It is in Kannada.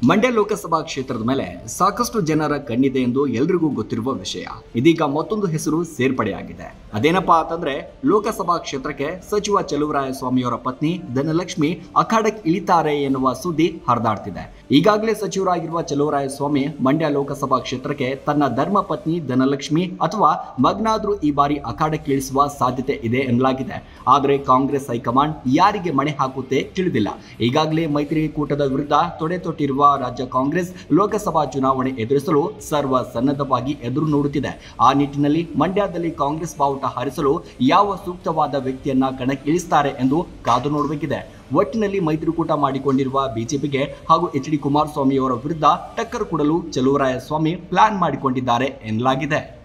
ಮಂಡ್ಯ ಲೋಕಸಭಾ ಕ್ಷೇತ್ರದ ಮೇಲೆ ಸಾಕಷ್ಟು ಜನರ ಕಣ್ಣಿದೆ ಎಂದು ಎಲ್ರಿಗೂ ಗೊತ್ತಿರುವ ವಿಷಯ ಇದೀಗ ಮತ್ತೊಂದು ಹೆಸರು ಸೇರ್ಪಡೆಯಾಗಿದೆ ಅದೇನಪ್ಪಾ ಅಂತಂದ್ರೆ ಲೋಕಸಭಾ ಕ್ಷೇತ್ರಕ್ಕೆ ಸಚಿವ ಚಲುವರಾಯಸ್ವಾಮಿಯವರ ಪತ್ನಿ ಧನಲಕ್ಷ್ಮಿ ಅಖಾಡಕ್ಕೆ ಇಳಿತಾರೆ ಎನ್ನುವ ಸುದ್ದಿ ಹರಿದಾಡ್ತಿದೆ ಈಗಾಗಲೇ ಸಚಿವರಾಗಿರುವ ಚಲುವರಾಯಸ್ವಾಮಿ ಮಂಡ್ಯ ಲೋಕಸಭಾ ಕ್ಷೇತ್ರಕ್ಕೆ ತನ್ನ ಧರ್ಮ ಪತ್ನಿ ಧನಲಕ್ಷ್ಮಿ ಅಥವಾ ಮಗನಾದ್ರೂ ಈ ಬಾರಿ ಅಖಾಡಕ್ಕೆ ಇಳಿಸುವ ಸಾಧ್ಯತೆ ಇದೆ ಎನ್ನಲಾಗಿದೆ ಆದರೆ ಕಾಂಗ್ರೆಸ್ ಹೈಕಮಾಂಡ್ ಯಾರಿಗೆ ಮಣೆ ಹಾಕುತ್ತೆ ತಿಳಿದಿಲ್ಲ ಈಗಾಗಲೇ ಮೈತ್ರಿಕೂಟದ ವಿರುದ್ಧ ತೊಡೆ ತೊಟ್ಟಿರುವ ರಾಜ್ಯ ಕಾಂಗ್ರೆಸ್ ಲೋಕಸಭಾ ಚುನಾವಣೆ ಎದುರಿಸಲು ಸರ್ವ ಸನ್ನದ್ಧವಾಗಿ ಎದುರು ನೋಡುತ್ತಿದೆ ಆ ನಿಟ್ಟಿನಲ್ಲಿ ಮಂಡ್ಯದಲ್ಲಿ ಕಾಂಗ್ರೆಸ್ ಬಾವುಟ ಹಾರಿಸಲು ಯಾವ ಸೂಕ್ತವಾದ ವ್ಯಕ್ತಿಯನ್ನ ಕಣಕ್ಕೆ ಇಳಿಸ್ತಾರೆ ಎಂದು ಕಾದು ನೋಡಬೇಕಿದೆ ಒಟ್ಟಿನಲ್ಲಿ ಮೈತ್ರಿಕೂಟ ಮಾಡಿಕೊಂಡಿರುವ ಬಿಜೆಪಿಗೆ ಹಾಗೂ ಎಚ್ ಡಿ ಕುಮಾರಸ್ವಾಮಿಯವರ ವಿರುದ್ಧ ಟಕ್ಕರ್ ಕೊಡಲು ಚಲುವರಾಯಸ್ವಾಮಿ ಪ್ಲಾನ್ ಮಾಡಿಕೊಂಡಿದ್ದಾರೆ ಎನ್ನಲಾಗಿದೆ